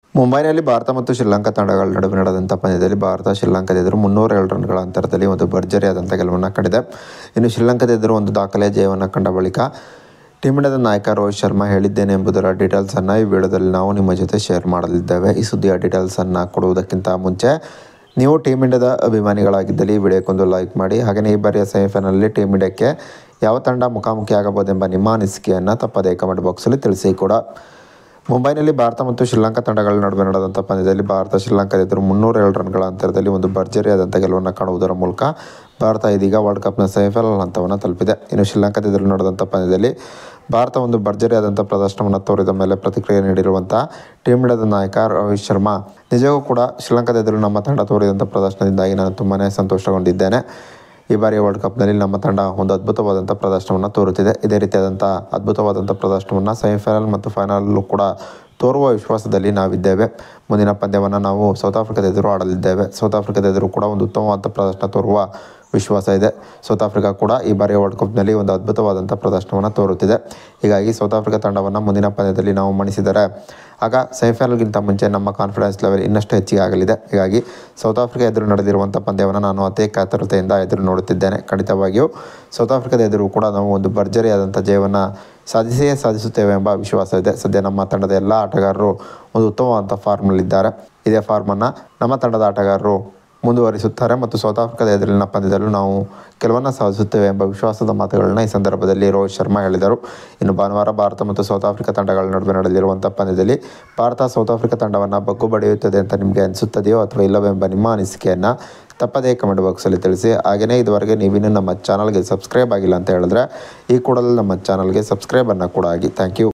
ಮುಂಬೈನಲ್ಲಿ ಭಾರತ ಮತ್ತು ಶ್ರೀಲಂಕಾ ತಂಡಗಳ ನಡುವೆ ನಡೆದಂಥ ಪಂದ್ಯದಲ್ಲಿ ಭಾರತ ಶ್ರೀಲಂಕಾದ ಎದುರು ಮುನ್ನೂರ ಎರಡು ರನ್ಗಳ ಅಂತರದಲ್ಲಿ ಒಂದು ಭರ್ಜರಿಯಾದಂಥ ಗೆಲುವನ್ನು ಕಂಡಿದೆ ಇನ್ನು ಶ್ರೀಲಂಕಾದ ಎದುರು ಒಂದು ದಾಖಲೆ ಜಯವನ್ನು ಕಂಡ ಬಳಿಕ ಟೀಮ್ ಇಂಡಿಯಾದ ನಾಯಕ ರೋಹಿತ್ ಶರ್ಮಾ ಹೇಳಿದ್ದೇನೆ ಎಂಬುದರ ಡೀಟೇಲ್ಸನ್ನು ಈ ವಿಡಿಯೋದಲ್ಲಿ ನಾವು ನಿಮ್ಮ ಜೊತೆ ಶೇರ್ ಮಾಡಲಿದ್ದೇವೆ ಈ ಸುದ್ದಿಯ ಡೀಟೇಲ್ಸನ್ನು ಕೊಡುವುದಕ್ಕಿಂತ ಮುಂಚೆ ನೀವು ಟೀಮ್ ಇಂಡಿಯಾದ ಅಭಿಮಾನಿಗಳಾಗಿದ್ದಲ್ಲಿ ಈ ವಿಡಿಯೋಕ್ಕೊಂದು ಲೈಕ್ ಮಾಡಿ ಹಾಗೆಯೇ ಈ ಬಾರಿಯ ಸೆಮಿಫೈನಲಲ್ಲಿ ಟೀಮ್ ಇಂಡಿಯಾಕ್ಕೆ ಯಾವ ತಂಡ ಮುಖಾಮುಖಿ ಆಗಬಹುದೆಂಬ ನಿಮ್ಮ ಅನಿಸಿಕೆಯನ್ನು ತಪ್ಪದೇ ಕಮೆಂಟ್ ಬಾಕ್ಸಲ್ಲಿ ತಿಳಿಸಿ ಕೂಡ ಮುಂಬೈನಲ್ಲಿ ಭಾರತ ಮತ್ತು ಶ್ರೀಲಂಕಾ ತಂಡಗಳ ನಡುವೆ ನಡೆದಂಥ ಪಂದ್ಯದಲ್ಲಿ ಭಾರತ ಶ್ರೀಲಂಕಾದ ಎದುರು ಮುನ್ನೂರ ಎರಡು ರನ್ಗಳ ಅಂತರದಲ್ಲಿ ಒಂದು ಭರ್ಜರಿಯಾದಂಥ ಗೆಲುವನ್ನು ಕಾಣುವುದರ ಮೂಲಕ ಭಾರತ ಇದೀಗ ವರ್ಲ್ಡ್ ಕಪ್ನ ಸೆಮಿಫೈನಲ್ ಹಂತವನ್ನು ತಲುಪಿದೆ ಇನ್ನು ಶ್ರೀಲಂಕಾದ ಎದುರು ನಡೆದಂಥ ಪಂದ್ಯದಲ್ಲಿ ಭಾರತ ಒಂದು ಭರ್ಜರಿಯಾದಂಥ ಪ್ರದರ್ಶನವನ್ನು ತೋರಿದ ಮೇಲೆ ಪ್ರತಿಕ್ರಿಯೆ ನೀಡಿರುವಂಥ ಟೀಮ್ ಇಂಡಿಯಾದ ನಾಯಕ ರೋಹಿತ್ ಶರ್ಮಾ ನಿಜವೂ ಕೂಡ ಶ್ರೀಲಂಕಾದ ಎದುರು ನಮ್ಮ ತಂಡ ತೋರಿದಂಥ ಪ್ರದರ್ಶನದಿಂದಾಗಿ ನಾನು ತುಂಬಾ ಸಂತೋಷಗೊಂಡಿದ್ದೇನೆ ಈ ಬಾರಿ ವರ್ಲ್ಡ್ ಕಪ್ನಲ್ಲಿ ನಮ್ಮ ತಂಡ ಒಂದು ಅದ್ಭುತವಾದಂಥ ಪ್ರದರ್ಶನವನ್ನು ತೋರುತ್ತಿದೆ ಇದೇ ರೀತಿಯಾದಂಥ ಅದ್ಭುತವಾದಂಥ ಪ್ರದರ್ಶನವನ್ನು ಸೆಮಿಫೈನಲ್ ಮತ್ತು ಫೈನಲ್ಲೂ ಕೂಡ ತೋರುವ ವಿಶ್ವಾಸದಲ್ಲಿ ನಾವಿದ್ದೇವೆ ಮುಂದಿನ ಪಂದ್ಯವನ್ನು ನಾವು ಸೌತ್ ಆಫ್ರಿಕಾದ ಎದುರು ಆಡಲಿದ್ದೇವೆ ಸೌತ್ ಆಫ್ರಿಕಾದ ಎದುರು ಕೂಡ ಒಂದು ಉತ್ತಮವಾದ ಪ್ರದರ್ಶನ ತೋರುವ ವಿಶ್ವಾಸ ಇದೆ ಸೌತ್ ಆಫ್ರಿಕಾ ಕೂಡ ಈ ಬಾರಿಯ ವರ್ಲ್ಡ್ ಕಪ್ನಲ್ಲಿ ಒಂದು ಅದ್ಭುತವಾದಂಥ ಪ್ರದರ್ಶನವನ್ನು ತೋರುತ್ತಿದೆ ಹೀಗಾಗಿ ಸೌತ್ ಆಫ್ರಿಕಾ ತಂಡವನ್ನು ಮುಂದಿನ ಪಂದ್ಯದಲ್ಲಿ ನಾವು ಮಣಿಸಿದರೆ ಆಗ ಸೆಮಿಫೈನಲ್ಗಿಂತ ಮುಂಚೆ ನಮ್ಮ ಕಾನ್ಫಿಡೆನ್ಸ್ ಲೆವೆಲ್ ಇನ್ನಷ್ಟು ಹೆಚ್ಚಿಗೆ ಆಗಲಿದೆ ಹೀಗಾಗಿ ಸೌತ್ ಆಫ್ರಿಕಾ ಎದುರು ನಡೆದಿರುವಂಥ ಪಂದ್ಯವನ್ನು ನಾನು ಅತಿ ಕಾತರತೆಯಿಂದ ಎದುರು ನೋಡುತ್ತಿದ್ದೇನೆ ಖಂಡಿತವಾಗಿಯೂ ಸೌತ್ ಆಫ್ರಿಕಾದ ಎದುರು ಕೂಡ ನಾವು ಒಂದು ಭರ್ಜರಿಯಾದಂಥ ಜಯವನ್ನು ಸಾಧಿಸಿಯೇ ಸಾಧಿಸುತ್ತೇವೆ ಎಂಬ ವಿಶ್ವಾಸ ಇದೆ ಸದ್ಯ ನಮ್ಮ ತಂಡದ ಎಲ್ಲ ಆಟಗಾರರು ಒಂದು ಉತ್ತಮವಾದಂಥ ಫಾರ್ಮ್ನಲ್ಲಿದ್ದಾರೆ ಇದೇ ಫಾರ್ಮನ್ನು ನಮ್ಮ ತಂಡದ ಆಟಗಾರರು ಮುಂದುವರಿಸುತ್ತಾರೆ ಮತ್ತು ಸೌತ್ ಆಫ್ರಿಕಾದ ಎದುರಿನ ಪಂದ್ಯದಲ್ಲೂ ನಾವು ಕೆಲವನ್ನ ಸಾಧಿಸುತ್ತೇವೆ ಎಂಬ ವಿಶ್ವಾಸದ ಮಾತುಗಳನ್ನ ಈ ಸಂದರ್ಭದಲ್ಲಿ ರೋಹಿತ್ ಶರ್ಮಾ ಹೇಳಿದರು ಇನ್ನು ಭಾನುವಾರ ಭಾರತ ಮತ್ತು ಸೌತ್ ಆಫ್ರಿಕಾ ತಂಡಗಳ ನಡುವೆ ನಡೆದಿರುವಂಥ ಪಂದ್ಯದಲ್ಲಿ ಭಾರತ ಸೌತ್ ಆಫ್ರಿಕಾ ತಂಡವನ್ನು ಬಗ್ಗು ಬಡಿಯುತ್ತದೆ ಅಂತ ನಿಮಗೆ ಅನಿಸುತ್ತದೆಯೋ ಅಥವಾ ಇಲ್ಲವೆಂಬ ನಿಮ್ಮ ಅನಿಸಿಕೆಯನ್ನು ತಪ್ಪದೇ ಕಮೆಂಟ್ ಬಾಕ್ಸಲ್ಲಿ ತಿಳಿಸಿ ಹಾಗೆಯೇ ಇದುವರೆಗೆ ನೀವಿನ್ನೂ ನಮ್ಮ ಚಾನಲ್ಗೆ ಸಬ್ಸ್ಕ್ರೈಬ್ ಆಗಿಲ್ಲ ಅಂತ ಹೇಳಿದ್ರೆ ಈ ಕೂಡಲೇ ನಮ್ಮ ಚಾನಲ್ಗೆ ಸಬ್ಸ್ಕ್ರೈಬನ್ನು ಕೂಡ ಆಗಿ ಥ್ಯಾಂಕ್ ಯು